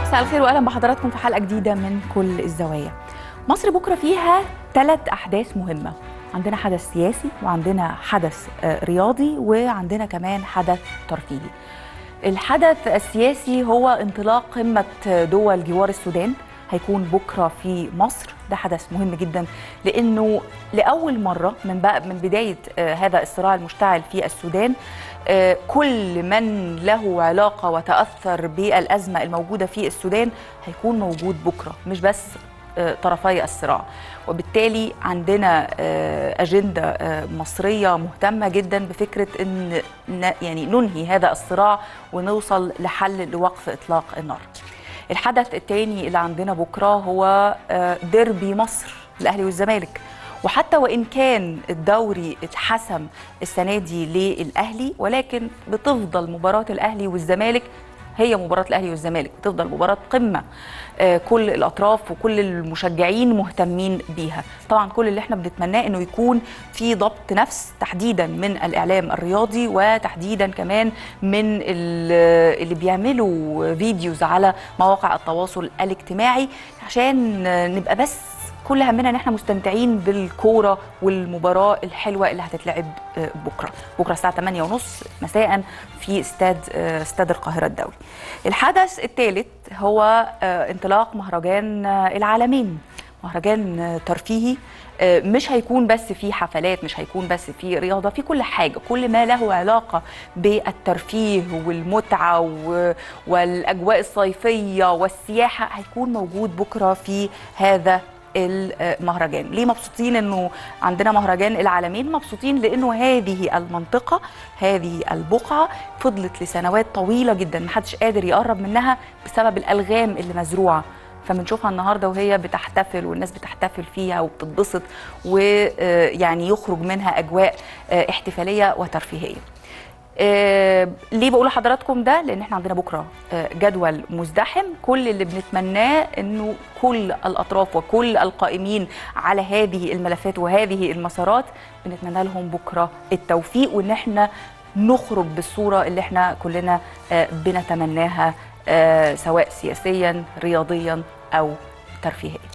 مساء الخير واهلا بحضراتكم في حلقه جديده من كل الزوايا. مصر بكره فيها ثلاث احداث مهمه. عندنا حدث سياسي وعندنا حدث آه، رياضي وعندنا كمان حدث ترفيهي. الحدث السياسي هو انطلاق قمه دول جوار السودان هيكون بكره في مصر ده حدث مهم جدا لانه لاول مره من بقى من بدايه آه، هذا الصراع المشتعل في السودان آه، كل من له علاقه وتاثر بالازمه الموجوده في السودان هيكون موجود بكره مش بس آه، طرفي الصراع وبالتالي عندنا آه، أجندة آه، مصرية مهتمة جدا بفكرة أن ن- يعني ننهي هذا الصراع ونوصل لحل لوقف إطلاق النار الحدث الثاني اللي عندنا بكرة هو آه، ديربي مصر الأهلي والزمالك وحتى وإن كان الدوري اتحسم السنة دي للأهلي ولكن بتفضل مباراة الأهلي والزمالك هي مباراة الأهلي والزمالك بتفضل مباراة قمة آه، كل الأطراف وكل المشجعين مهتمين بيها طبعا كل اللي احنا بنتمناه أنه يكون في ضبط نفس تحديدا من الإعلام الرياضي وتحديدا كمان من ال- اللي بيعملوا فيديوز على مواقع التواصل الاجتماعي عشان آه، نبقى بس كل همنا ان احنا مستمتعين بالكوره والمباراه الحلوه اللي هتتلعب آه، بكره بكره الساعه 8:30 مساء في استاد آه، استاد القاهره الدولي الحدث الثالث هو آه، انطلاق مهرجان آه، العالمين مهرجان آه، ترفيهي آه، مش هيكون بس في حفلات مش هيكون بس في رياضه في كل حاجه كل ما له علاقه بالترفيه والمتعه و- والاجواء الصيفيه والسياحه هيكون موجود بكره في هذا المهرجان ليه مبسوطين انه عندنا مهرجان العالمين مبسوطين لانه هذه المنطقه هذه البقعه فضلت لسنوات طويله جدا محدش قادر يقرب منها بسبب الالغام اللي مزروعه فبنشوفها النهارده وهي بتحتفل والناس بتحتفل فيها وبتتبسط ويعني يخرج منها اجواء آه، احتفاليه وترفيهيه آه، ليه بقول لحضراتكم ده لان احنا عندنا بكره آه، جدول مزدحم كل اللي بنتمناه انه كل الاطراف وكل القائمين على هذه الملفات وهذه المسارات بنتمنى لهم بكره التوفيق وان احنا نخرج بالصوره اللي احنا كلنا آه، بنتمناها آه، سواء سياسيا رياضيا او ترفيهيا